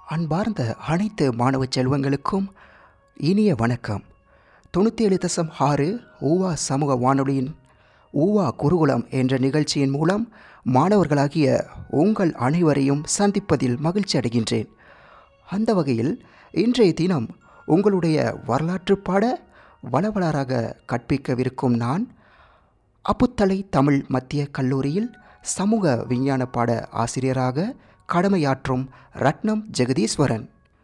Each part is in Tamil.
அன்பார்ந்த அனைத்து மாணவ செல்வங்களுக்கும் இனிய வணக்கம் தொண்ணூற்றி ஏழு தசம் ஆறு ஊவா சமூக வானொலியின் ஊவா குருகுலம் என்ற நிகழ்ச்சியின் மூலம் மாணவர்களாகிய உங்கள் அனைவரையும் சந்திப்பதில் மகிழ்ச்சி அடைகின்றேன் அந்த வகையில் இன்றைய தினம் உங்களுடைய வரலாற்று பாட வளவலராக கற்பிக்கவிருக்கும் நான் அப்புத்தலை தமிழ் மத்திய கல்லூரியில் சமூக விஞ்ஞான பாட ஆசிரியராக கடமையாற்றும் ரத்னம் ஜெகதீஸ்வரன்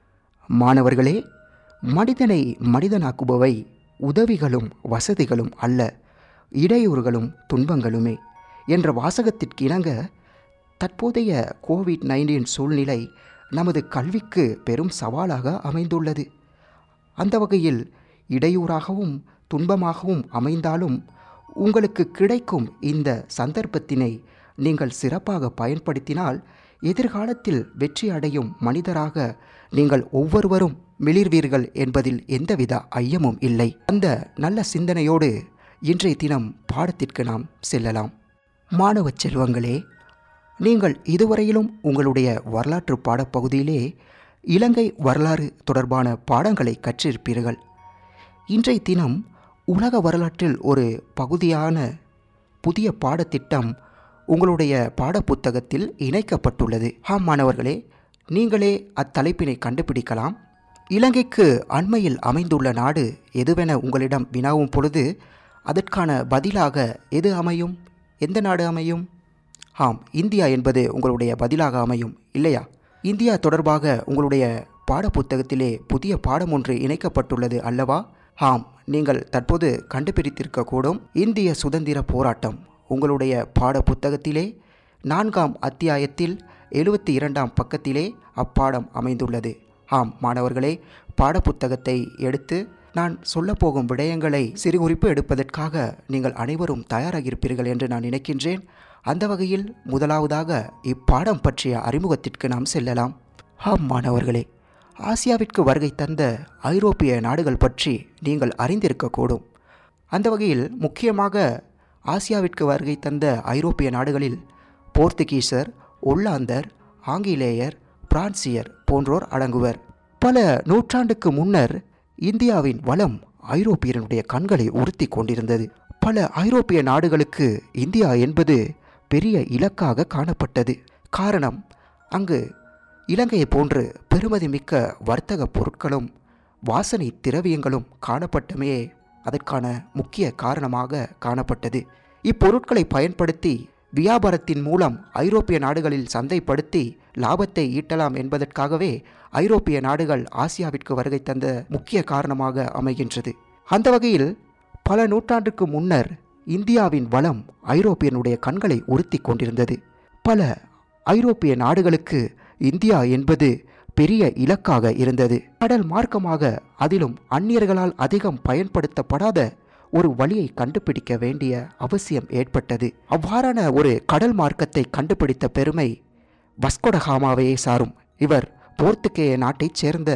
மாணவர்களே மனிதனை மனிதனாக்குபவை உதவிகளும் வசதிகளும் அல்ல இடையூறுகளும் துன்பங்களுமே என்ற வாசகத்திற்கு இணங்க தற்போதைய கோவிட் நைன்டீன் சூழ்நிலை நமது கல்விக்கு பெரும் சவாலாக அமைந்துள்ளது அந்த வகையில் இடையூறாகவும் துன்பமாகவும் அமைந்தாலும் உங்களுக்கு கிடைக்கும் இந்த சந்தர்ப்பத்தினை நீங்கள் சிறப்பாக பயன்படுத்தினால் எதிர்காலத்தில் வெற்றி அடையும் மனிதராக நீங்கள் ஒவ்வொருவரும் மிளிர்வீர்கள் என்பதில் எந்தவித ஐயமும் இல்லை அந்த நல்ல சிந்தனையோடு இன்றைய தினம் பாடத்திற்கு நாம் செல்லலாம் மாணவ செல்வங்களே நீங்கள் இதுவரையிலும் உங்களுடைய வரலாற்று பாடப்பகுதியிலே இலங்கை வரலாறு தொடர்பான பாடங்களை கற்றிருப்பீர்கள் இன்றைய தினம் உலக வரலாற்றில் ஒரு பகுதியான புதிய பாடத்திட்டம் உங்களுடைய பாடப்புத்தகத்தில் இணைக்கப்பட்டுள்ளது ஆம் மாணவர்களே நீங்களே அத்தலைப்பினை கண்டுபிடிக்கலாம் இலங்கைக்கு அண்மையில் அமைந்துள்ள நாடு எதுவென உங்களிடம் வினாவும் பொழுது அதற்கான பதிலாக எது அமையும் எந்த நாடு அமையும் ஆம் இந்தியா என்பது உங்களுடைய பதிலாக அமையும் இல்லையா இந்தியா தொடர்பாக உங்களுடைய பாடப்புத்தகத்திலே புதிய பாடம் ஒன்று இணைக்கப்பட்டுள்ளது அல்லவா ஆம் நீங்கள் தற்போது கண்டுபிடித்திருக்கக்கூடும் இந்திய சுதந்திர போராட்டம் உங்களுடைய பாடப்புத்தகத்திலே நான்காம் அத்தியாயத்தில் எழுபத்தி இரண்டாம் பக்கத்திலே அப்பாடம் அமைந்துள்ளது ஆம் மாணவர்களே பாடப்புத்தகத்தை எடுத்து நான் சொல்லப்போகும் விடயங்களை சிறு குறிப்பு எடுப்பதற்காக நீங்கள் அனைவரும் தயாராகியிருப்பீர்கள் என்று நான் நினைக்கின்றேன் அந்த வகையில் முதலாவதாக இப்பாடம் பற்றிய அறிமுகத்திற்கு நாம் செல்லலாம் ஆம் மாணவர்களே ஆசியாவிற்கு வருகை தந்த ஐரோப்பிய நாடுகள் பற்றி நீங்கள் அறிந்திருக்கக்கூடும் அந்த வகையில் முக்கியமாக ஆசியாவிற்கு வருகை தந்த ஐரோப்பிய நாடுகளில் போர்த்துகீசர் ஒல்லாந்தர் ஆங்கிலேயர் பிரான்சியர் போன்றோர் அடங்குவர் பல நூற்றாண்டுக்கு முன்னர் இந்தியாவின் வளம் ஐரோப்பியனுடைய கண்களை உறுத்தி கொண்டிருந்தது பல ஐரோப்பிய நாடுகளுக்கு இந்தியா என்பது பெரிய இலக்காக காணப்பட்டது காரணம் அங்கு இலங்கையை போன்று பெருமதி மிக்க வர்த்தக பொருட்களும் வாசனை திரவியங்களும் காணப்பட்டமே அதற்கான முக்கிய காரணமாக காணப்பட்டது இப்பொருட்களை பயன்படுத்தி வியாபாரத்தின் மூலம் ஐரோப்பிய நாடுகளில் சந்தைப்படுத்தி லாபத்தை ஈட்டலாம் என்பதற்காகவே ஐரோப்பிய நாடுகள் ஆசியாவிற்கு வருகை தந்த முக்கிய காரணமாக அமைகின்றது அந்த வகையில் பல நூற்றாண்டுக்கு முன்னர் இந்தியாவின் வளம் ஐரோப்பியனுடைய கண்களை உறுத்தி கொண்டிருந்தது பல ஐரோப்பிய நாடுகளுக்கு இந்தியா என்பது பெரிய இலக்காக இருந்தது கடல் மார்க்கமாக அதிலும் அந்நியர்களால் அதிகம் பயன்படுத்தப்படாத ஒரு வழியை கண்டுபிடிக்க வேண்டிய அவசியம் ஏற்பட்டது அவ்வாறான ஒரு கடல் மார்க்கத்தை கண்டுபிடித்த பெருமை வஸ்கொடகாமாவையே சாரும் இவர் போர்த்துகேய நாட்டைச் சேர்ந்த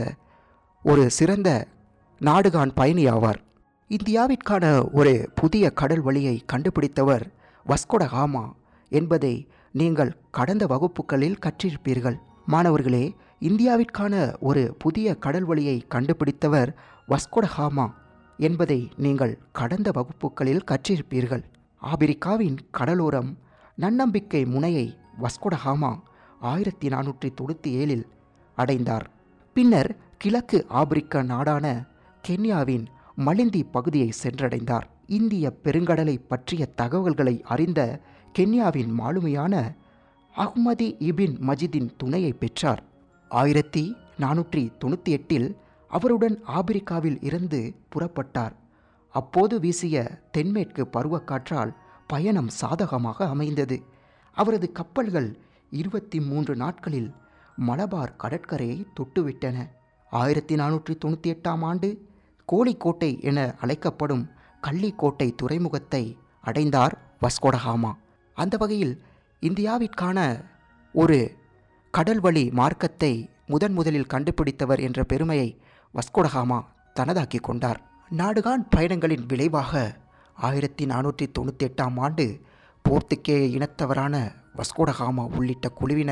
ஒரு சிறந்த நாடுகான் பயணி ஆவார் இந்தியாவிற்கான ஒரு புதிய கடல் வழியை கண்டுபிடித்தவர் வஸ்கொடகாமா என்பதை நீங்கள் கடந்த வகுப்புகளில் கற்றிருப்பீர்கள் மாணவர்களே இந்தியாவிற்கான ஒரு புதிய கடல் வழியை கண்டுபிடித்தவர் வஸ்கொடஹாமா என்பதை நீங்கள் கடந்த வகுப்புகளில் கற்றிருப்பீர்கள் ஆபிரிக்காவின் கடலோரம் நன்னம்பிக்கை முனையை வஸ்கொடஹாமா ஆயிரத்தி நானூற்றி தொண்ணூற்றி ஏழில் அடைந்தார் பின்னர் கிழக்கு ஆப்பிரிக்க நாடான கென்யாவின் மலிந்தி பகுதியை சென்றடைந்தார் இந்திய பெருங்கடலை பற்றிய தகவல்களை அறிந்த கென்யாவின் மாலுமையான அஹ்மதி இபின் மஜிதின் துணையை பெற்றார் ஆயிரத்தி நானூற்றி தொண்ணூற்றி எட்டில் அவருடன் ஆப்பிரிக்காவில் இருந்து புறப்பட்டார் அப்போது வீசிய தென்மேற்கு பருவக்காற்றால் பயணம் சாதகமாக அமைந்தது அவரது கப்பல்கள் இருபத்தி மூன்று நாட்களில் மலபார் கடற்கரையை தொட்டுவிட்டன ஆயிரத்தி நானூற்றி தொண்ணூற்றி எட்டாம் ஆண்டு கோழிக்கோட்டை என அழைக்கப்படும் கள்ளிக்கோட்டை துறைமுகத்தை அடைந்தார் வஸ்கோடஹாமா அந்த வகையில் இந்தியாவிற்கான ஒரு கடல்வழி மார்க்கத்தை முதன் முதலில் கண்டுபிடித்தவர் என்ற பெருமையை வஸ்கோடஹாமா தனதாக்கி கொண்டார் நாடுகான் பயணங்களின் விளைவாக ஆயிரத்தி நானூற்றி தொண்ணூற்றி எட்டாம் ஆண்டு போர்த்துக்கேய இனத்தவரான வஸ்கோடஹாமா உள்ளிட்ட குழுவினர்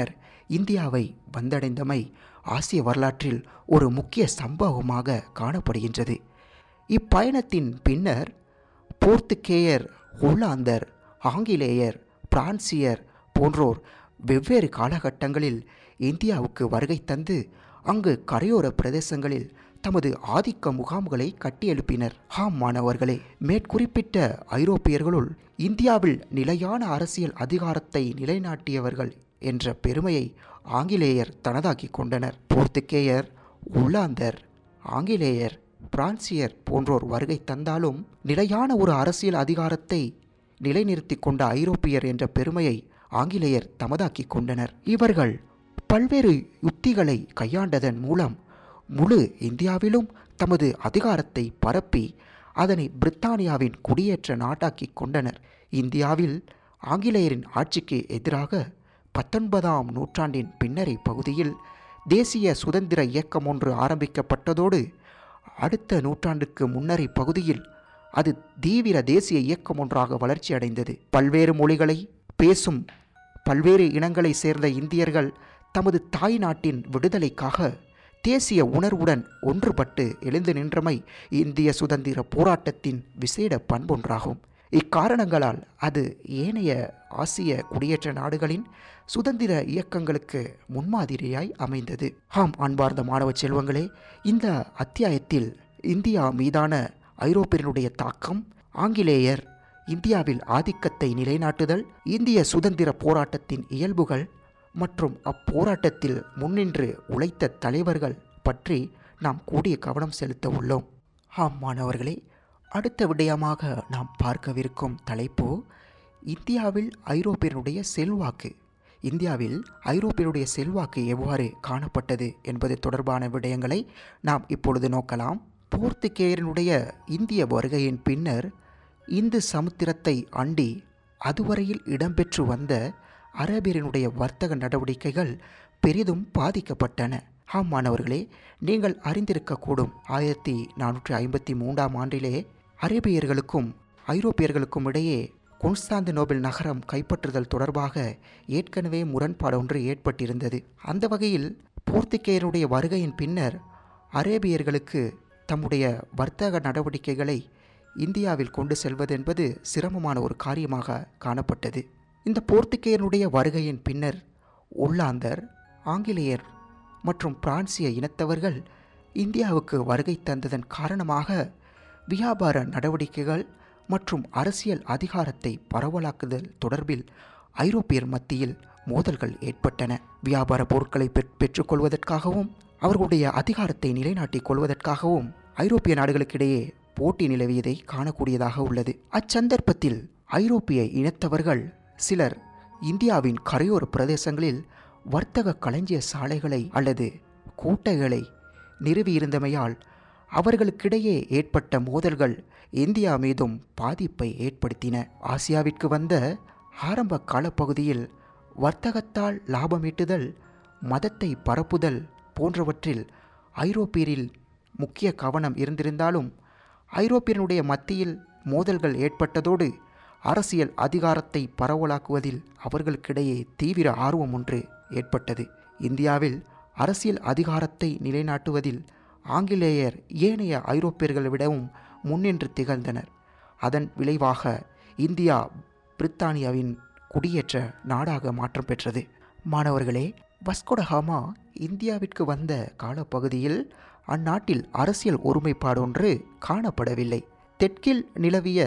இந்தியாவை வந்தடைந்தமை ஆசிய வரலாற்றில் ஒரு முக்கிய சம்பவமாக காணப்படுகின்றது இப்பயணத்தின் பின்னர் போர்த்துகேயர் ஹோலாந்தர் ஆங்கிலேயர் பிரான்சியர் போன்றோர் வெவ்வேறு காலகட்டங்களில் இந்தியாவுக்கு வருகை தந்து அங்கு கரையோர பிரதேசங்களில் தமது ஆதிக்க முகாம்களை கட்டியெழுப்பினர் ஹாம் மாணவர்களே மேற்குறிப்பிட்ட ஐரோப்பியர்களுள் இந்தியாவில் நிலையான அரசியல் அதிகாரத்தை நிலைநாட்டியவர்கள் என்ற பெருமையை ஆங்கிலேயர் தனதாக்கிக் கொண்டனர் போர்த்துகேயர் உள்ளாந்தர் ஆங்கிலேயர் பிரான்சியர் போன்றோர் வருகை தந்தாலும் நிலையான ஒரு அரசியல் அதிகாரத்தை நிலைநிறுத்திக் கொண்ட ஐரோப்பியர் என்ற பெருமையை ஆங்கிலேயர் தமதாக்கிக் கொண்டனர் இவர்கள் பல்வேறு யுத்திகளை கையாண்டதன் மூலம் முழு இந்தியாவிலும் தமது அதிகாரத்தை பரப்பி அதனை பிரித்தானியாவின் குடியேற்ற நாட்டாக்கிக் கொண்டனர் இந்தியாவில் ஆங்கிலேயரின் ஆட்சிக்கு எதிராக பத்தொன்பதாம் நூற்றாண்டின் பின்னரை பகுதியில் தேசிய சுதந்திர இயக்கம் ஒன்று ஆரம்பிக்கப்பட்டதோடு அடுத்த நூற்றாண்டுக்கு முன்னரை பகுதியில் அது தீவிர தேசிய இயக்கம் ஒன்றாக வளர்ச்சி அடைந்தது பல்வேறு மொழிகளை பேசும் பல்வேறு இனங்களை சேர்ந்த இந்தியர்கள் தமது தாய் நாட்டின் விடுதலைக்காக தேசிய உணர்வுடன் ஒன்றுபட்டு எழுந்து நின்றமை இந்திய சுதந்திர போராட்டத்தின் விசேட பண்பொன்றாகும் இக்காரணங்களால் அது ஏனைய ஆசிய குடியேற்ற நாடுகளின் சுதந்திர இயக்கங்களுக்கு முன்மாதிரியாய் அமைந்தது ஆம் அன்பார்ந்த மாணவ செல்வங்களே இந்த அத்தியாயத்தில் இந்தியா மீதான ஐரோப்பியனுடைய தாக்கம் ஆங்கிலேயர் இந்தியாவில் ஆதிக்கத்தை நிலைநாட்டுதல் இந்திய சுதந்திர போராட்டத்தின் இயல்புகள் மற்றும் அப்போராட்டத்தில் முன்னின்று உழைத்த தலைவர்கள் பற்றி நாம் கூடிய கவனம் செலுத்த உள்ளோம் ஆம் மாணவர்களே அடுத்த விடயமாக நாம் பார்க்கவிருக்கும் தலைப்பு இந்தியாவில் ஐரோப்பியனுடைய செல்வாக்கு இந்தியாவில் ஐரோப்பியருடைய செல்வாக்கு எவ்வாறு காணப்பட்டது என்பது தொடர்பான விடயங்களை நாம் இப்பொழுது நோக்கலாம் போர்த்துகேயரினுடைய இந்திய வருகையின் பின்னர் இந்து சமுத்திரத்தை அண்டி அதுவரையில் இடம்பெற்று வந்த அரேபியரினுடைய வர்த்தக நடவடிக்கைகள் பெரிதும் பாதிக்கப்பட்டன ஆம் மாணவர்களே நீங்கள் அறிந்திருக்கக்கூடும் ஆயிரத்தி நானூற்றி ஐம்பத்தி மூன்றாம் ஆண்டிலே அரேபியர்களுக்கும் ஐரோப்பியர்களுக்கும் இடையே கொன்ஸ்தாந்தினோபிள் நகரம் கைப்பற்றுதல் தொடர்பாக ஏற்கனவே முரண்பாடு ஒன்று ஏற்பட்டிருந்தது அந்த வகையில் போர்த்துகேயருடைய வருகையின் பின்னர் அரேபியர்களுக்கு தம்முடைய வர்த்தக நடவடிக்கைகளை இந்தியாவில் கொண்டு செல்வதென்பது சிரமமான ஒரு காரியமாக காணப்பட்டது இந்த போர்த்துகேயனுடைய வருகையின் பின்னர் உள்ளாந்தர் ஆங்கிலேயர் மற்றும் பிரான்சிய இனத்தவர்கள் இந்தியாவுக்கு வருகை தந்ததன் காரணமாக வியாபார நடவடிக்கைகள் மற்றும் அரசியல் அதிகாரத்தை பரவலாக்குதல் தொடர்பில் ஐரோப்பியர் மத்தியில் மோதல்கள் ஏற்பட்டன வியாபார பொருட்களை பெற்றுக்கொள்வதற்காகவும் அவர்களுடைய அதிகாரத்தை நிலைநாட்டிக் கொள்வதற்காகவும் ஐரோப்பிய நாடுகளுக்கிடையே போட்டி நிலவியதை காணக்கூடியதாக உள்ளது அச்சந்தர்ப்பத்தில் ஐரோப்பிய இனத்தவர்கள் சிலர் இந்தியாவின் கரையோர பிரதேசங்களில் வர்த்தக களஞ்சிய சாலைகளை அல்லது கோட்டைகளை நிறுவியிருந்தமையால் அவர்களுக்கிடையே ஏற்பட்ட மோதல்கள் இந்தியா மீதும் பாதிப்பை ஏற்படுத்தின ஆசியாவிற்கு வந்த ஆரம்ப காலப்பகுதியில் வர்த்தகத்தால் லாபமீட்டுதல் மதத்தை பரப்புதல் போன்றவற்றில் ஐரோப்பியரில் முக்கிய கவனம் இருந்திருந்தாலும் ஐரோப்பியனுடைய மத்தியில் மோதல்கள் ஏற்பட்டதோடு அரசியல் அதிகாரத்தை பரவலாக்குவதில் அவர்களுக்கிடையே தீவிர ஆர்வம் ஒன்று ஏற்பட்டது இந்தியாவில் அரசியல் அதிகாரத்தை நிலைநாட்டுவதில் ஆங்கிலேயர் ஏனைய ஐரோப்பியர்களை விடவும் முன்னின்று திகழ்ந்தனர் அதன் விளைவாக இந்தியா பிரித்தானியாவின் குடியேற்ற நாடாக மாற்றம் பெற்றது மாணவர்களே வஸ்கோடஹாமா இந்தியாவிற்கு வந்த காலப்பகுதியில் அந்நாட்டில் அரசியல் ஒருமைப்பாடு ஒன்று காணப்படவில்லை தெற்கில் நிலவிய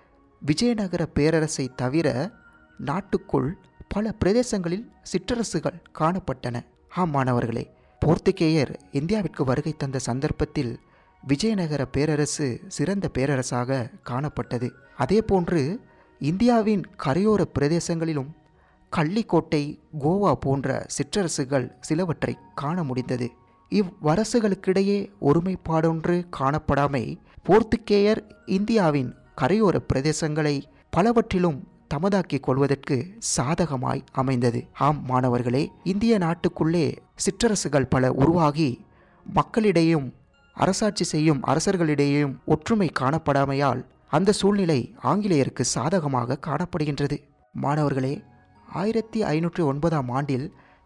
விஜயநகர பேரரசை தவிர நாட்டுக்குள் பல பிரதேசங்களில் சிற்றரசுகள் காணப்பட்டன ஆம் மாணவர்களே போர்த்துகேயர் இந்தியாவிற்கு வருகை தந்த சந்தர்ப்பத்தில் விஜயநகர பேரரசு சிறந்த பேரரசாக காணப்பட்டது அதேபோன்று இந்தியாவின் கரையோர பிரதேசங்களிலும் கள்ளிக்கோட்டை கோவா போன்ற சிற்றரசுகள் சிலவற்றை காண முடிந்தது இவ்வரசுகளுக்கிடையே ஒருமைப்பாடொன்று காணப்படாமை போர்த்துகேயர் இந்தியாவின் கரையோர பிரதேசங்களை பலவற்றிலும் தமதாக்கிக் கொள்வதற்கு சாதகமாய் அமைந்தது ஆம் மாணவர்களே இந்திய நாட்டுக்குள்ளே சிற்றரசுகள் பல உருவாகி மக்களிடையும் அரசாட்சி செய்யும் அரசர்களிடையேயும் ஒற்றுமை காணப்படாமையால் அந்த சூழ்நிலை ஆங்கிலேயருக்கு சாதகமாக காணப்படுகின்றது மாணவர்களே ஆயிரத்தி ஐநூற்றி ஒன்பதாம் ஆண்டில்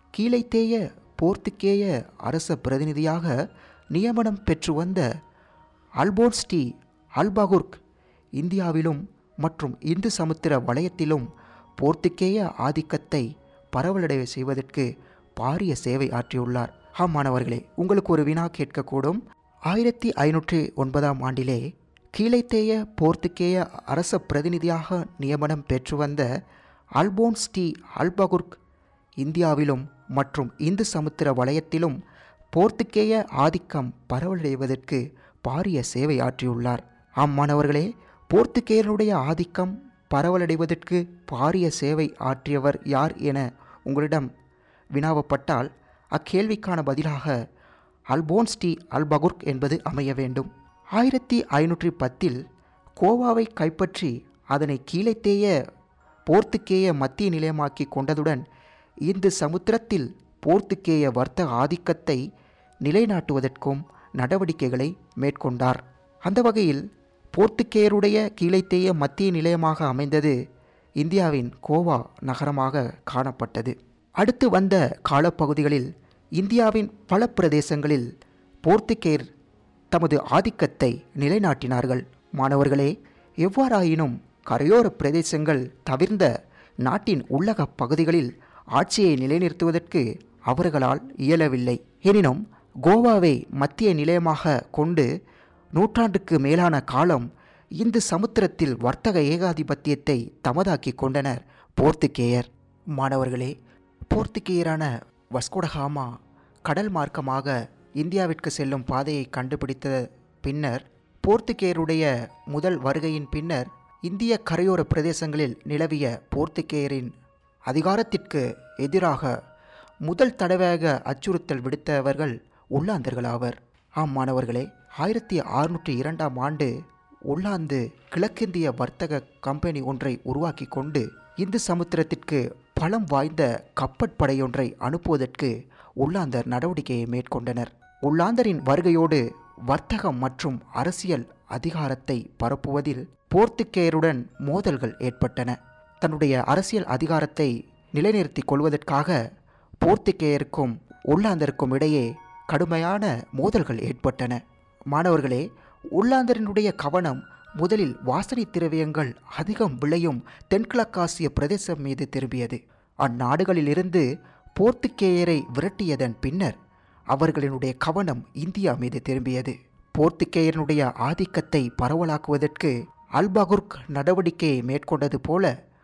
கீழைத்தேய போர்த்துக்கேய அரச பிரதிநிதியாக நியமனம் பெற்று வந்த அல்போன்ஸ்டி அல்பகுர்க் இந்தியாவிலும் மற்றும் இந்து சமுத்திர வலயத்திலும் போர்த்துக்கேய ஆதிக்கத்தை பரவலடைய செய்வதற்கு பாரிய சேவை ஆற்றியுள்ளார் ஆம் மாணவர்களே உங்களுக்கு ஒரு வினா கேட்கக்கூடும் ஆயிரத்தி ஐநூற்றி ஒன்பதாம் ஆண்டிலே கீழைத்தேய போர்த்துக்கேய அரச பிரதிநிதியாக நியமனம் பெற்று வந்த அல்போன்ஸ் டி அல்பகுர்க் இந்தியாவிலும் மற்றும் இந்து சமுத்திர வலயத்திலும் போர்த்துக்கேய ஆதிக்கம் பரவலடைவதற்கு பாரிய சேவை ஆற்றியுள்ளார் ஆம் மாணவர்களே போர்த்துக்கேயனுடைய ஆதிக்கம் பரவலடைவதற்கு பாரிய சேவை ஆற்றியவர் யார் என உங்களிடம் வினாவப்பட்டால் அக்கேள்விக்கான பதிலாக அல்போன்ஸ்டி அல்பகுர்க் என்பது அமைய வேண்டும் ஆயிரத்தி ஐநூற்றி பத்தில் கோவாவை கைப்பற்றி அதனை கீழைத்தேய போர்த்துக்கேய மத்திய நிலையமாக்கி கொண்டதுடன் இந்து சமுத்திரத்தில் போர்த்துக்கேய வர்த்தக ஆதிக்கத்தை நிலைநாட்டுவதற்கும் நடவடிக்கைகளை மேற்கொண்டார் அந்த வகையில் போர்த்துக்கேயருடைய கீழைத்தேய மத்திய நிலையமாக அமைந்தது இந்தியாவின் கோவா நகரமாக காணப்பட்டது அடுத்து வந்த காலப்பகுதிகளில் இந்தியாவின் பல பிரதேசங்களில் போர்த்துக்கேயர் தமது ஆதிக்கத்தை நிலைநாட்டினார்கள் மாணவர்களே எவ்வாறாயினும் கரையோர பிரதேசங்கள் தவிர்ந்த நாட்டின் உள்ளக பகுதிகளில் ஆட்சியை நிலைநிறுத்துவதற்கு அவர்களால் இயலவில்லை எனினும் கோவாவை மத்திய நிலையமாக கொண்டு நூற்றாண்டுக்கு மேலான காலம் இந்து சமுத்திரத்தில் வர்த்தக ஏகாதிபத்தியத்தை தமதாக்கி கொண்டனர் போர்த்துகேயர் மாணவர்களே போர்த்துகேயரான வஸ்கோடகாமா கடல் மார்க்கமாக இந்தியாவிற்கு செல்லும் பாதையை கண்டுபிடித்த பின்னர் போர்த்துகேயருடைய முதல் வருகையின் பின்னர் இந்திய கரையோர பிரதேசங்களில் நிலவிய போர்த்துகேயரின் அதிகாரத்திற்கு எதிராக முதல் தடவையாக அச்சுறுத்தல் விடுத்தவர்கள் உள்ளாந்தர்களாவர் ஆம் மாணவர்களே ஆயிரத்தி அறுநூற்றி இரண்டாம் ஆண்டு உள்ளாந்து கிழக்கிந்திய வர்த்தக கம்பெனி ஒன்றை உருவாக்கி கொண்டு இந்து சமுத்திரத்திற்கு பலம் வாய்ந்த கப்பற்படையொன்றை அனுப்புவதற்கு உள்ளாந்தர் நடவடிக்கையை மேற்கொண்டனர் உள்ளாந்தரின் வருகையோடு வர்த்தகம் மற்றும் அரசியல் அதிகாரத்தை பரப்புவதில் போர்த்துக்கேயருடன் மோதல்கள் ஏற்பட்டன தன்னுடைய அரசியல் அதிகாரத்தை நிலைநிறுத்திக் கொள்வதற்காக போர்த்துக்கேயருக்கும் உள்ளாந்தருக்கும் இடையே கடுமையான மோதல்கள் ஏற்பட்டன மாணவர்களே உள்ளாந்தரினுடைய கவனம் முதலில் வாசனை திரவியங்கள் அதிகம் விளையும் தென்கிழக்காசிய பிரதேசம் மீது திரும்பியது அந்நாடுகளிலிருந்து போர்த்துக்கேயரை விரட்டியதன் பின்னர் அவர்களினுடைய கவனம் இந்தியா மீது திரும்பியது போர்த்துக்கேயனுடைய ஆதிக்கத்தை பரவலாக்குவதற்கு அல்பகுர்க் நடவடிக்கையை மேற்கொண்டது போல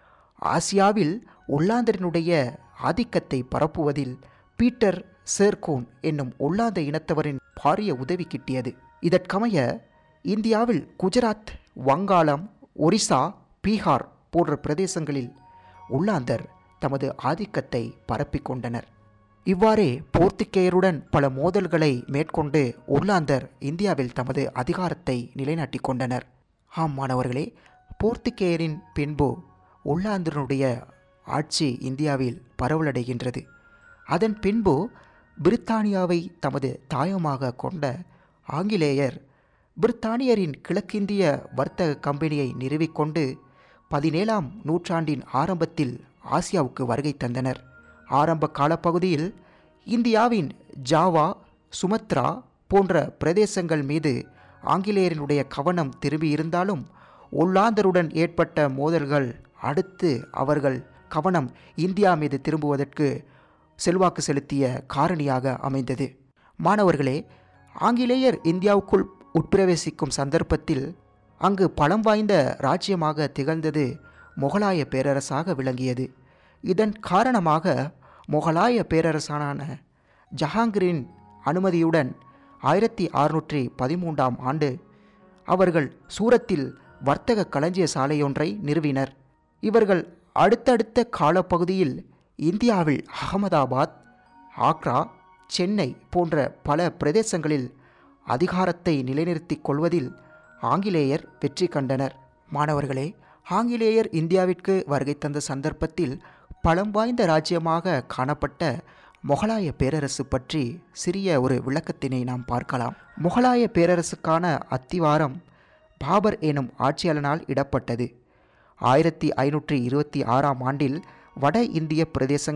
ஆசியாவில் உள்ளாந்தரினுடைய ஆதிக்கத்தை பரப்புவதில் பீட்டர் சேர்கோன் என்னும் உள்ளாந்த இனத்தவரின் பாரிய உதவி கிட்டியது இதற்கமைய இந்தியாவில் குஜராத் வங்காளம் ஒரிசா பீகார் போன்ற பிரதேசங்களில் உள்ளாந்தர் தமது ஆதிக்கத்தை பரப்பிக் கொண்டனர் இவ்வாறே போர்த்துக்கேயருடன் பல மோதல்களை மேற்கொண்டு உள்ளாந்தர் இந்தியாவில் தமது அதிகாரத்தை நிலைநாட்டிக் கொண்டனர் ஆம் மாணவர்களே போர்த்துக்கேயரின் பின்பு உள்ளாந்தருடைய ஆட்சி இந்தியாவில் பரவலடைகின்றது அதன் பின்பு பிரித்தானியாவை தமது தாயமாக கொண்ட ஆங்கிலேயர் பிரித்தானியரின் கிழக்கிந்திய வர்த்தக கம்பெனியை நிறுவிக்கொண்டு பதினேழாம் நூற்றாண்டின் ஆரம்பத்தில் ஆசியாவுக்கு வருகை தந்தனர் ஆரம்ப காலப்பகுதியில் இந்தியாவின் ஜாவா சுமத்ரா போன்ற பிரதேசங்கள் மீது ஆங்கிலேயரினுடைய கவனம் திரும்பியிருந்தாலும் உள்ளாந்தருடன் ஏற்பட்ட மோதல்கள் அடுத்து அவர்கள் கவனம் இந்தியா மீது திரும்புவதற்கு செல்வாக்கு செலுத்திய காரணியாக அமைந்தது மாணவர்களே ஆங்கிலேயர் இந்தியாவுக்குள் உட்பிரவேசிக்கும் சந்தர்ப்பத்தில் அங்கு பலம் வாய்ந்த ராஜ்யமாக திகழ்ந்தது முகலாய பேரரசாக விளங்கியது இதன் காரணமாக முகலாய பேரரசனான ஜஹாங்கீரின் அனுமதியுடன் ஆயிரத்தி அறுநூற்றி பதிமூன்றாம் ஆண்டு அவர்கள் சூரத்தில் வர்த்தக களஞ்சிய சாலையொன்றை நிறுவினர் இவர்கள் அடுத்தடுத்த காலப்பகுதியில் இந்தியாவில் அகமதாபாத் ஆக்ரா சென்னை போன்ற பல பிரதேசங்களில் அதிகாரத்தை நிலைநிறுத்திக் கொள்வதில் ஆங்கிலேயர் வெற்றி கண்டனர் மாணவர்களே ஆங்கிலேயர் இந்தியாவிற்கு வருகை தந்த சந்தர்ப்பத்தில் பலம் வாய்ந்த ராஜ்யமாக காணப்பட்ட முகலாய பேரரசு பற்றி சிறிய ஒரு விளக்கத்தினை நாம் பார்க்கலாம் முகலாய பேரரசுக்கான அத்திவாரம் பாபர் எனும் ஆட்சியாளனால் இடப்பட்டது ஆயிரத்தி ஐநூற்றி இருபத்தி ஆறாம் ஆண்டில் வட இந்திய பிரதேசங்கள்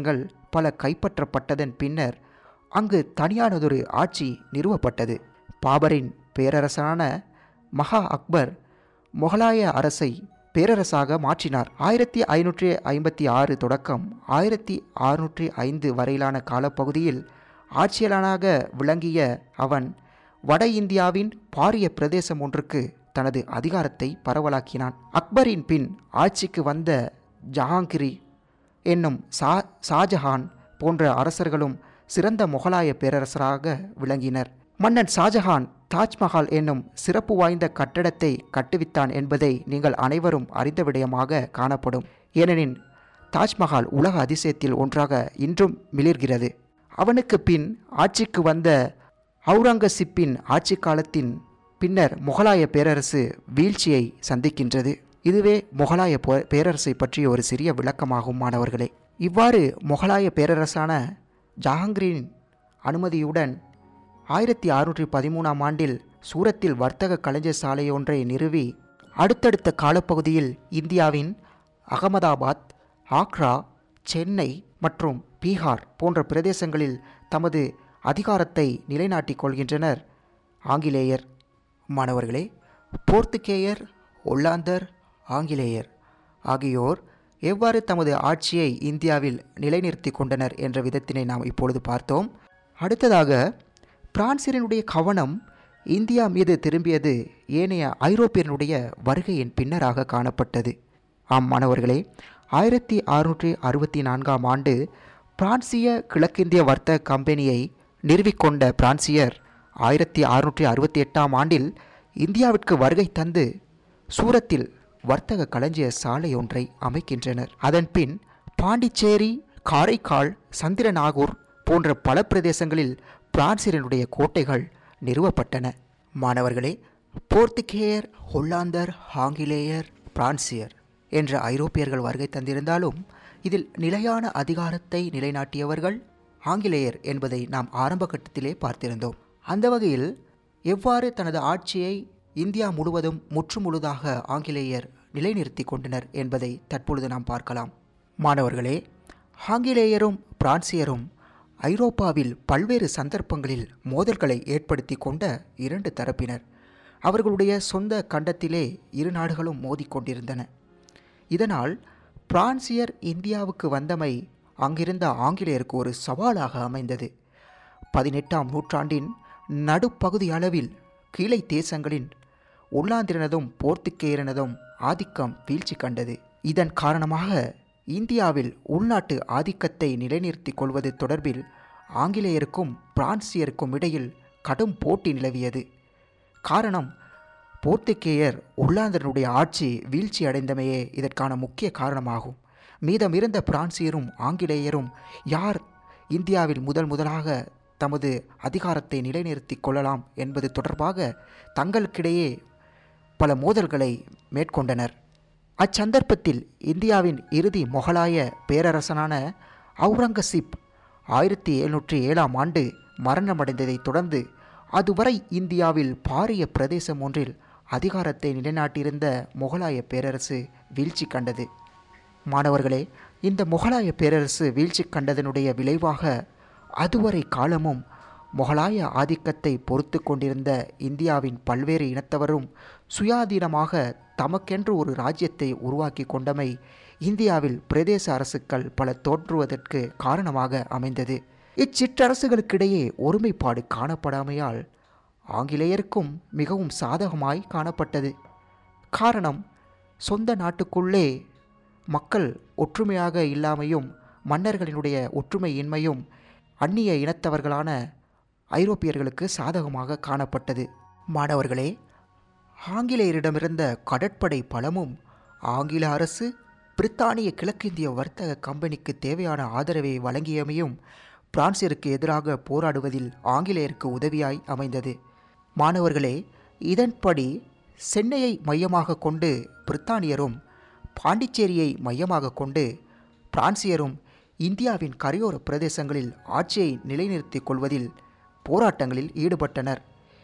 பல கைப்பற்றப்பட்டதன் பின்னர் அங்கு தனியானதொரு ஆட்சி நிறுவப்பட்டது பாபரின் பேரரசனான மகா அக்பர் முகலாய அரசை பேரரசாக மாற்றினார் ஆயிரத்தி ஐநூற்றி ஐம்பத்தி ஆறு தொடக்கம் ஆயிரத்தி அறுநூற்றி ஐந்து வரையிலான காலப்பகுதியில் ஆட்சியாளனாக விளங்கிய அவன் வட இந்தியாவின் பாரிய பிரதேசம் ஒன்றுக்கு தனது அதிகாரத்தை பரவலாக்கினான் அக்பரின் பின் ஆட்சிக்கு வந்த ஜஹாங்கிரி என்னும் சா ஷாஜஹான் போன்ற அரசர்களும் சிறந்த முகலாய பேரரசராக விளங்கினர் மன்னன் ஷாஜஹான் தாஜ்மஹால் என்னும் சிறப்பு வாய்ந்த கட்டடத்தை கட்டுவித்தான் என்பதை நீங்கள் அனைவரும் அறிந்த விடயமாக காணப்படும் ஏனெனில் தாஜ்மஹால் உலக அதிசயத்தில் ஒன்றாக இன்றும் மிளிர்கிறது அவனுக்கு பின் ஆட்சிக்கு வந்த அவுரங்கசீப்பின் ஆட்சி காலத்தின் பின்னர் முகலாய பேரரசு வீழ்ச்சியை சந்திக்கின்றது இதுவே முகலாய போ- பேரரசை பற்றிய ஒரு சிறிய விளக்கமாகும் மாணவர்களே இவ்வாறு முகலாய பேரரசான ஜஹாங்கீரின் அனுமதியுடன் ஆயிரத்தி அறுநூற்றி பதிமூணாம் ஆண்டில் சூரத்தில் வர்த்தக கலைஞர் சாலை ஒன்றை நிறுவி அடுத்தடுத்த காலப்பகுதியில் இந்தியாவின் அகமதாபாத் ஆக்ரா சென்னை மற்றும் பீகார் போன்ற பிரதேசங்களில் தமது அதிகாரத்தை நிலைநாட்டிக் கொள்கின்றனர் ஆங்கிலேயர் மாணவர்களே போர்த்துகேயர் ஒல்லாந்தர் ஆங்கிலேயர் ஆகியோர் எவ்வாறு தமது ஆட்சியை இந்தியாவில் நிலைநிறுத்தி கொண்டனர் என்ற விதத்தினை நாம் இப்பொழுது பார்த்தோம் அடுத்ததாக பிரான்சியனுடைய கவனம் இந்தியா மீது திரும்பியது ஏனைய ஐரோப்பியனுடைய வருகையின் பின்னராக காணப்பட்டது ஆம் மாணவர்களே ஆயிரத்தி அறுநூற்றி அறுபத்தி நான்காம் ஆண்டு பிரான்சிய கிழக்கிந்திய வர்த்தக கம்பெனியை நிறுவிக்கொண்ட பிரான்சியர் ஆயிரத்தி அறுநூற்றி அறுபத்தி எட்டாம் ஆண்டில் இந்தியாவிற்கு வருகை தந்து சூரத்தில் வர்த்தக களஞ்சிய சாலை ஒன்றை அமைக்கின்றனர் அதன்பின் பாண்டிச்சேரி காரைக்கால் சந்திரநாகூர் போன்ற பல பிரதேசங்களில் பிரான்சியனுடைய கோட்டைகள் நிறுவப்பட்டன மாணவர்களே போர்த்துகேயர் ஹொல்லாந்தர் ஆங்கிலேயர் பிரான்சியர் என்ற ஐரோப்பியர்கள் வருகை தந்திருந்தாலும் இதில் நிலையான அதிகாரத்தை நிலைநாட்டியவர்கள் ஆங்கிலேயர் என்பதை நாம் ஆரம்ப கட்டத்திலே பார்த்திருந்தோம் அந்த வகையில் எவ்வாறு தனது ஆட்சியை இந்தியா முழுவதும் முற்றுமுழுதாக ஆங்கிலேயர் நிலைநிறுத்தி கொண்டனர் என்பதை தற்பொழுது நாம் பார்க்கலாம் மாணவர்களே ஆங்கிலேயரும் பிரான்சியரும் ஐரோப்பாவில் பல்வேறு சந்தர்ப்பங்களில் மோதல்களை ஏற்படுத்தி கொண்ட இரண்டு தரப்பினர் அவர்களுடைய சொந்த கண்டத்திலே இரு நாடுகளும் மோதிக்கொண்டிருந்தன இதனால் பிரான்சியர் இந்தியாவுக்கு வந்தமை அங்கிருந்த ஆங்கிலேயருக்கு ஒரு சவாலாக அமைந்தது பதினெட்டாம் நூற்றாண்டின் நடுப்பகுதி அளவில் கீழை தேசங்களின் ஒல்லாந்திரனதும் போர்த்துக்கேயரினதும் ஆதிக்கம் வீழ்ச்சி கண்டது இதன் காரணமாக இந்தியாவில் உள்நாட்டு ஆதிக்கத்தை நிலைநிறுத்திக் கொள்வது தொடர்பில் ஆங்கிலேயருக்கும் பிரான்சியருக்கும் இடையில் கடும் போட்டி நிலவியது காரணம் போர்த்துகேயர் ஒல்லாந்தரனுடைய ஆட்சி வீழ்ச்சி அடைந்தமையே இதற்கான முக்கிய காரணமாகும் மீதமிருந்த பிரான்சியரும் ஆங்கிலேயரும் யார் இந்தியாவில் முதல் முதலாக தமது அதிகாரத்தை நிலைநிறுத்திக் கொள்ளலாம் என்பது தொடர்பாக தங்களுக்கிடையே பல மோதல்களை மேற்கொண்டனர் அச்சந்தர்ப்பத்தில் இந்தியாவின் இறுதி முகலாய பேரரசனான அவுரங்கசீப் ஆயிரத்தி எழுநூற்றி ஏழாம் ஆண்டு மரணமடைந்ததைத் தொடர்ந்து அதுவரை இந்தியாவில் பாரிய பிரதேசம் ஒன்றில் அதிகாரத்தை நிலைநாட்டியிருந்த முகலாய பேரரசு வீழ்ச்சி கண்டது மாணவர்களே இந்த முகலாய பேரரசு வீழ்ச்சி கண்டதனுடைய விளைவாக அதுவரை காலமும் முகலாய ஆதிக்கத்தை பொறுத்து கொண்டிருந்த இந்தியாவின் பல்வேறு இனத்தவரும் சுயாதீனமாக தமக்கென்று ஒரு ராஜ்யத்தை உருவாக்கி கொண்டமை இந்தியாவில் பிரதேச அரசுகள் பல தோன்றுவதற்கு காரணமாக அமைந்தது இச்சிற்றரசுகளுக்கிடையே ஒருமைப்பாடு காணப்படாமையால் ஆங்கிலேயருக்கும் மிகவும் சாதகமாய் காணப்பட்டது காரணம் சொந்த நாட்டுக்குள்ளே மக்கள் ஒற்றுமையாக இல்லாமையும் மன்னர்களினுடைய ஒற்றுமையின்மையும் அந்நிய இனத்தவர்களான ஐரோப்பியர்களுக்கு சாதகமாக காணப்பட்டது மாணவர்களே ஆங்கிலேயரிடமிருந்த கடற்படை பலமும் ஆங்கில அரசு பிரித்தானிய கிழக்கிந்திய வர்த்தக கம்பெனிக்கு தேவையான ஆதரவை வழங்கியமையும் பிரான்சிற்கு எதிராக போராடுவதில் ஆங்கிலேயருக்கு உதவியாய் அமைந்தது மாணவர்களே இதன்படி சென்னையை மையமாக கொண்டு பிரித்தானியரும் பாண்டிச்சேரியை மையமாக கொண்டு பிரான்சியரும் இந்தியாவின் கரையோர பிரதேசங்களில் ஆட்சியை நிலைநிறுத்திக் கொள்வதில் போராட்டங்களில் ஈடுபட்டனர்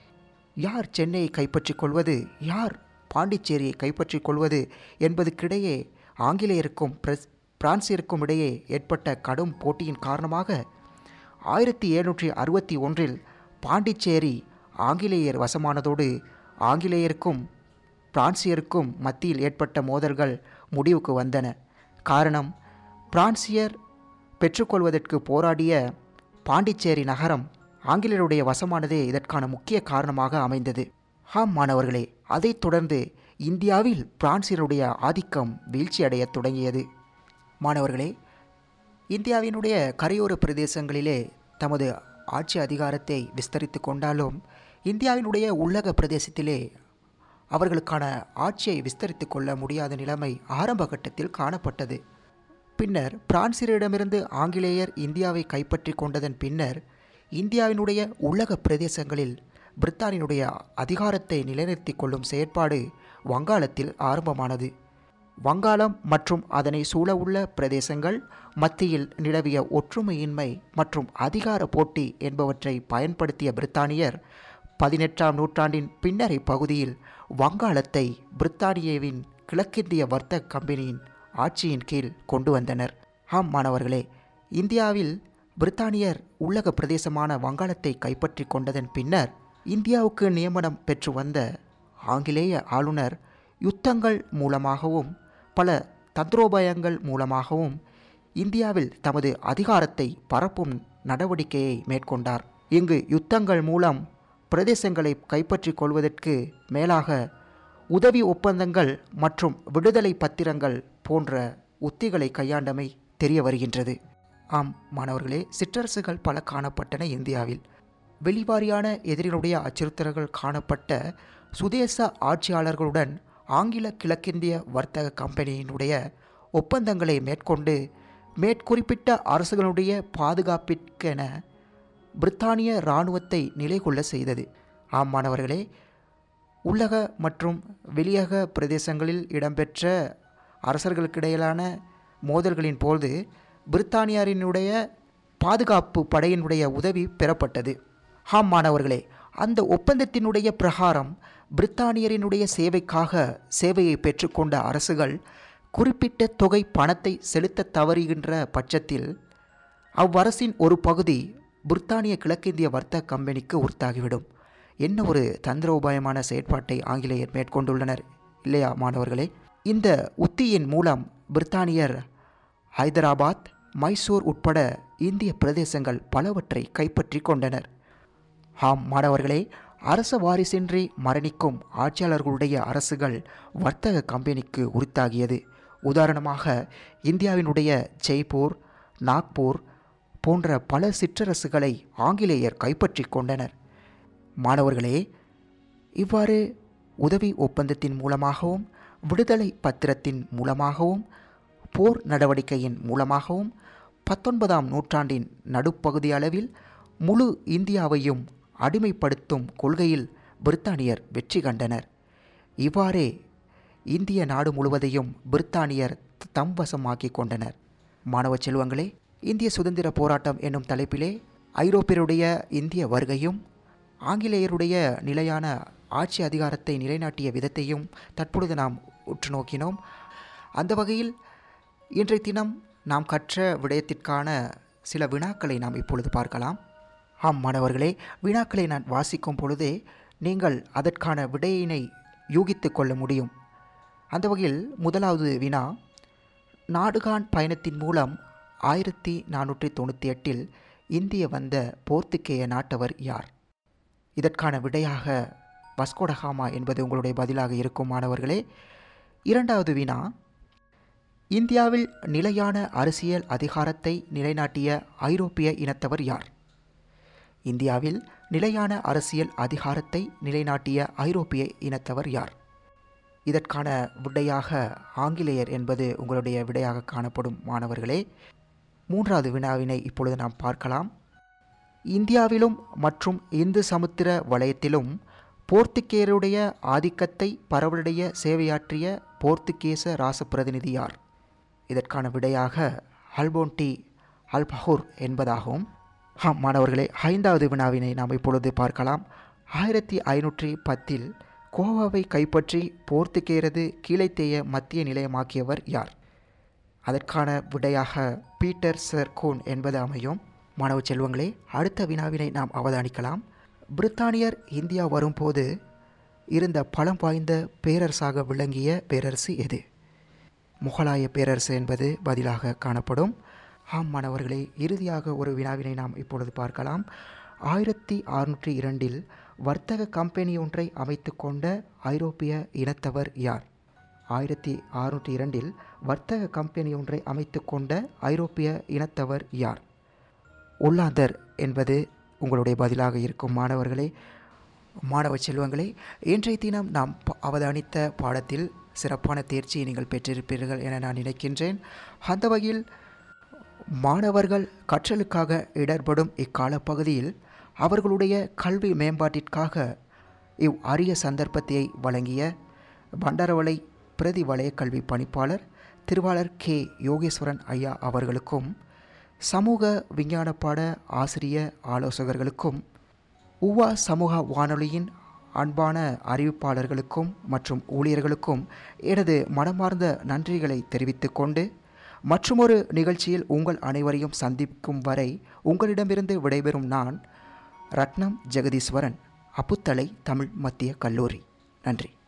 யார் சென்னையை கைப்பற்றிக் கொள்வது யார் பாண்டிச்சேரியை கைப்பற்றிக் கொள்வது என்பதுக்கிடையே ஆங்கிலேயருக்கும் பிர பிரான்சிற்கும் இடையே ஏற்பட்ட கடும் போட்டியின் காரணமாக ஆயிரத்தி எழுநூற்றி அறுபத்தி ஒன்றில் பாண்டிச்சேரி ஆங்கிலேயர் வசமானதோடு ஆங்கிலேயருக்கும் பிரான்சியருக்கும் மத்தியில் ஏற்பட்ட மோதல்கள் முடிவுக்கு வந்தன காரணம் பிரான்சியர் பெற்றுக்கொள்வதற்கு போராடிய பாண்டிச்சேரி நகரம் ஆங்கிலேயருடைய வசமானதே இதற்கான முக்கிய காரணமாக அமைந்தது ஆம் மாணவர்களே அதைத் தொடர்ந்து இந்தியாவில் பிரான்சியருடைய ஆதிக்கம் வீழ்ச்சியடையத் தொடங்கியது மாணவர்களே இந்தியாவினுடைய கரையோர பிரதேசங்களிலே தமது ஆட்சி அதிகாரத்தை விஸ்தரித்து கொண்டாலும் இந்தியாவினுடைய உள்ளக பிரதேசத்திலே அவர்களுக்கான ஆட்சியை விஸ்தரித்து கொள்ள முடியாத நிலைமை ஆரம்ப கட்டத்தில் காணப்பட்டது பின்னர் பிரான்சியரிடமிருந்து ஆங்கிலேயர் இந்தியாவை கைப்பற்றி கொண்டதன் பின்னர் இந்தியாவினுடைய உள்ளக பிரதேசங்களில் பிரித்தானியனுடைய அதிகாரத்தை நிலைநிறுத்தி கொள்ளும் செயற்பாடு வங்காளத்தில் ஆரம்பமானது வங்காளம் மற்றும் அதனை சூழவுள்ள பிரதேசங்கள் மத்தியில் நிலவிய ஒற்றுமையின்மை மற்றும் அதிகார போட்டி என்பவற்றை பயன்படுத்திய பிரித்தானியர் பதினெட்டாம் நூற்றாண்டின் பின்னரை பகுதியில் வங்காளத்தை பிரித்தானியாவின் கிழக்கிந்திய வர்த்தக கம்பெனியின் ஆட்சியின் கீழ் கொண்டு வந்தனர் ஆம் மாணவர்களே இந்தியாவில் பிரித்தானியர் உள்ளக பிரதேசமான வங்காளத்தை கைப்பற்றி கொண்டதன் பின்னர் இந்தியாவுக்கு நியமனம் பெற்று வந்த ஆங்கிலேய ஆளுநர் யுத்தங்கள் மூலமாகவும் பல தந்திரோபாயங்கள் மூலமாகவும் இந்தியாவில் தமது அதிகாரத்தை பரப்பும் நடவடிக்கையை மேற்கொண்டார் இங்கு யுத்தங்கள் மூலம் பிரதேசங்களை கைப்பற்றி கொள்வதற்கு மேலாக உதவி ஒப்பந்தங்கள் மற்றும் விடுதலை பத்திரங்கள் போன்ற உத்திகளை கையாண்டமை தெரிய வருகின்றது ஆம் மாணவர்களே சிற்றரசுகள் பல காணப்பட்டன இந்தியாவில் வெளிவாரியான எதிரினுடைய அச்சுறுத்தல்கள் காணப்பட்ட சுதேச ஆட்சியாளர்களுடன் ஆங்கில கிழக்கிந்திய வர்த்தக கம்பெனியினுடைய ஒப்பந்தங்களை மேற்கொண்டு மேற்குறிப்பிட்ட அரசுகளுடைய பாதுகாப்பிற்கென பிரித்தானிய இராணுவத்தை நிலைகொள்ள செய்தது ஆம் மாணவர்களே உள்ளக மற்றும் வெளியக பிரதேசங்களில் இடம்பெற்ற அரசர்களுக்கிடையிலான மோதல்களின் போது பிரித்தானியரினுடைய பாதுகாப்பு படையினுடைய உதவி பெறப்பட்டது ஆம் மாணவர்களே அந்த ஒப்பந்தத்தினுடைய பிரகாரம் பிரித்தானியரினுடைய சேவைக்காக சேவையை பெற்றுக்கொண்ட அரசுகள் குறிப்பிட்ட தொகை பணத்தை செலுத்த தவறுகின்ற பட்சத்தில் அவ்வரசின் ஒரு பகுதி பிரித்தானிய கிழக்கிந்திய வர்த்தக கம்பெனிக்கு உர்த்தாகிவிடும் என்ன ஒரு தந்திர உபாயமான செயற்பாட்டை ஆங்கிலேயர் மேற்கொண்டுள்ளனர் இல்லையா மாணவர்களே இந்த உத்தியின் மூலம் பிரித்தானியர் ஹைதராபாத் மைசூர் உட்பட இந்திய பிரதேசங்கள் பலவற்றை கைப்பற்றி கொண்டனர் ஆம் மாணவர்களே அரச வாரிசின்றி மரணிக்கும் ஆட்சியாளர்களுடைய அரசுகள் வர்த்தக கம்பெனிக்கு உரித்தாகியது உதாரணமாக இந்தியாவினுடைய ஜெய்ப்பூர் நாக்பூர் போன்ற பல சிற்றரசுகளை ஆங்கிலேயர் கைப்பற்றி கொண்டனர் மாணவர்களே இவ்வாறு உதவி ஒப்பந்தத்தின் மூலமாகவும் விடுதலை பத்திரத்தின் மூலமாகவும் போர் நடவடிக்கையின் மூலமாகவும் பத்தொன்பதாம் நூற்றாண்டின் நடுப்பகுதி அளவில் முழு இந்தியாவையும் அடிமைப்படுத்தும் கொள்கையில் பிரித்தானியர் வெற்றி கண்டனர் இவ்வாறே இந்திய நாடு முழுவதையும் பிரித்தானியர் தம் வசமாக்கி கொண்டனர் மாணவ செல்வங்களே இந்திய சுதந்திர போராட்டம் என்னும் தலைப்பிலே ஐரோப்பியருடைய இந்திய வருகையும் ஆங்கிலேயருடைய நிலையான ஆட்சி அதிகாரத்தை நிலைநாட்டிய விதத்தையும் தற்பொழுது நாம் உற்று நோக்கினோம் அந்த வகையில் இன்றைய தினம் நாம் கற்ற விடயத்திற்கான சில வினாக்களை நாம் இப்பொழுது பார்க்கலாம் ஆம் மாணவர்களே வினாக்களை நான் வாசிக்கும் பொழுதே நீங்கள் அதற்கான விடையினை யூகித்து கொள்ள முடியும் அந்த வகையில் முதலாவது வினா நாடுகான் பயணத்தின் மூலம் ஆயிரத்தி நானூற்றி தொண்ணூற்றி எட்டில் இந்திய வந்த போர்த்துக்கேய நாட்டவர் யார் இதற்கான விடையாக வஸ்கோடகாமா என்பது உங்களுடைய பதிலாக இருக்கும் மாணவர்களே இரண்டாவது வினா இந்தியாவில் நிலையான அரசியல் அதிகாரத்தை நிலைநாட்டிய ஐரோப்பிய இனத்தவர் யார் இந்தியாவில் நிலையான அரசியல் அதிகாரத்தை நிலைநாட்டிய ஐரோப்பிய இனத்தவர் யார் இதற்கான விடையாக ஆங்கிலேயர் என்பது உங்களுடைய விடையாக காணப்படும் மாணவர்களே மூன்றாவது வினாவினை இப்பொழுது நாம் பார்க்கலாம் இந்தியாவிலும் மற்றும் இந்து சமுத்திர வலயத்திலும் போர்த்துகேயருடைய ஆதிக்கத்தை பரவலுடைய சேவையாற்றிய போர்த்துகேச ராச பிரதிநிதி யார் இதற்கான விடையாக அல்போன்டி அல்பஹூர் என்பதாகும் ஆம் மாணவர்களே ஐந்தாவது வினாவினை நாம் இப்பொழுது பார்க்கலாம் ஆயிரத்தி ஐநூற்றி பத்தில் கோவாவை கைப்பற்றி போர்த்துகேயரது கீழைத்தேய மத்திய நிலையமாக்கியவர் யார் அதற்கான விடையாக பீட்டர் சர் கூன் என்பது அமையும் மாணவ செல்வங்களே அடுத்த வினாவினை நாம் அவதானிக்கலாம் பிரித்தானியர் இந்தியா வரும்போது இருந்த பலம் வாய்ந்த பேரரசாக விளங்கிய பேரரசு எது முகலாய பேரரசு என்பது பதிலாக காணப்படும் ஆம் மாணவர்களே இறுதியாக ஒரு வினாவினை நாம் இப்பொழுது பார்க்கலாம் ஆயிரத்தி அறுநூற்றி இரண்டில் வர்த்தக கம்பெனி ஒன்றை அமைத்து கொண்ட ஐரோப்பிய இனத்தவர் யார் ஆயிரத்தி அறுநூற்றி இரண்டில் வர்த்தக கம்பெனி ஒன்றை அமைத்து கொண்ட ஐரோப்பிய இனத்தவர் யார் ஒல்லாந்தர் என்பது உங்களுடைய பதிலாக இருக்கும் மாணவர்களே மாணவ செல்வங்களே இன்றைய தினம் நாம் ப- அவதானித்த பாடத்தில் சிறப்பான தேர்ச்சியை நீங்கள் பெற்றிருப்பீர்கள் என நான் நினைக்கின்றேன் அந்த வகையில் மாணவர்கள் கற்றலுக்காக இடர்படும் இக்காலப்பகுதியில் அவர்களுடைய கல்வி மேம்பாட்டிற்காக இவ் அரிய சந்தர்ப்பத்தை வழங்கிய பண்டாரவளை பிரதி வலய கல்வி பணிப்பாளர் திருவாளர் கே யோகேஸ்வரன் ஐயா அவர்களுக்கும் சமூக விஞ்ஞான பாட ஆசிரிய ஆலோசகர்களுக்கும் உவா சமூக வானொலியின் அன்பான அறிவிப்பாளர்களுக்கும் மற்றும் ஊழியர்களுக்கும் எனது மனமார்ந்த நன்றிகளை தெரிவித்துக் கொண்டு மற்றுமொரு நிகழ்ச்சியில் உங்கள் அனைவரையும் சந்திக்கும் வரை உங்களிடமிருந்து விடைபெறும் நான் ரத்னம் ஜெகதீஸ்வரன் அப்புத்தலை தமிழ் மத்திய கல்லூரி நன்றி